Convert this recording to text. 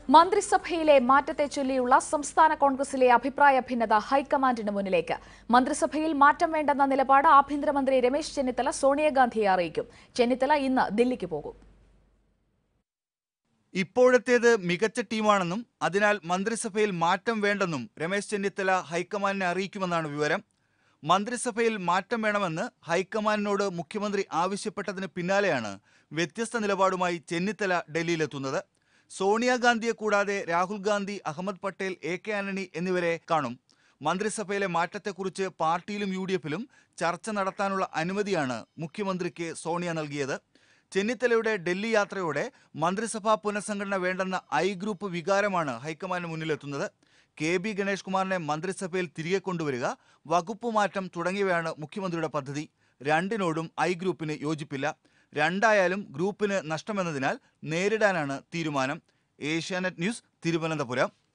മന്ത്രിസഭയിലെ മാറ്റത്തെ ചൊല്ലിയുള്ള സംസ്ഥാന കോൺഗ്രസിലെ അഭിപ്രായ ഭിന്നത ഹൈക്കമാൻഡിന് മുന്നിലേക്ക് മന്ത്രിസഭയിൽ മാറ്റം വേണ്ടെന്ന നിലപാട് ആഭ്യന്തരമന്ത്രി രമേശ് ചെന്നിത്തല സോണിയാഗാന്ധിയെ അറിയിക്കും ചെന്നിത്തല ഇന്ന് ദില്ലിക്ക് പോകും ഇപ്പോഴത്തേത് മികച്ച ടീമാണെന്നും അതിനാൽ മന്ത്രിസഭയിൽ മാറ്റം വേണ്ടെന്നും രമേശ് ചെന്നിത്തല ഹൈക്കമാൻഡിനെ അറിയിക്കുമെന്നാണ് വിവരം മന്ത്രിസഭയിൽ മാറ്റം വേണമെന്ന് ഹൈക്കമാൻഡിനോട് മുഖ്യമന്ത്രി ആവശ്യപ്പെട്ടതിന് പിന്നാലെയാണ് വ്യത്യസ്ത നിലപാടുമായി ചെന്നിത്തല ഡൽഹിയിലെത്തുന്നത് സോണിയാഗാന്ധിയെ കൂടാതെ രാഹുൽ ഗാന്ധി അഹമ്മദ് പട്ടേൽ എ കെ ആന്റണി എന്നിവരെ കാണും മന്ത്രിസഭയിലെ മാറ്റത്തെക്കുറിച്ച് പാർട്ടിയിലും യു ഡി എഫിലും ചർച്ച നടത്താനുള്ള അനുമതിയാണ് മുഖ്യമന്ത്രിക്ക് സോണിയ നൽകിയത് ചെന്നിത്തലയുടെ ഡൽഹി യാത്രയോടെ മന്ത്രിസഭാ പുനഃസംഘടന വേണ്ടെന്ന ഐ ഗ്രൂപ്പ് വികാരമാണ് ഹൈക്കമാൻഡിന് മുന്നിലെത്തുന്നത് കെ ബി ഗണേഷ് കുമാറിനെ മന്ത്രിസഭയിൽ തിരികെ കൊണ്ടുവരിക വകുപ്പ് മാറ്റം തുടങ്ങിയവയാണ് മുഖ്യമന്ത്രിയുടെ പദ്ധതി രണ്ടിനോടും ഐ ഗ്രൂപ്പിന് യോജിപ്പില്ല രണ്ടായാലും ഗ്രൂപ്പിന് നഷ്ടമെന്നതിനാൽ നേരിടാനാണ് തീരുമാനം ഏഷ്യാനെറ്റ് ന്യൂസ് തിരുവനന്തപുരം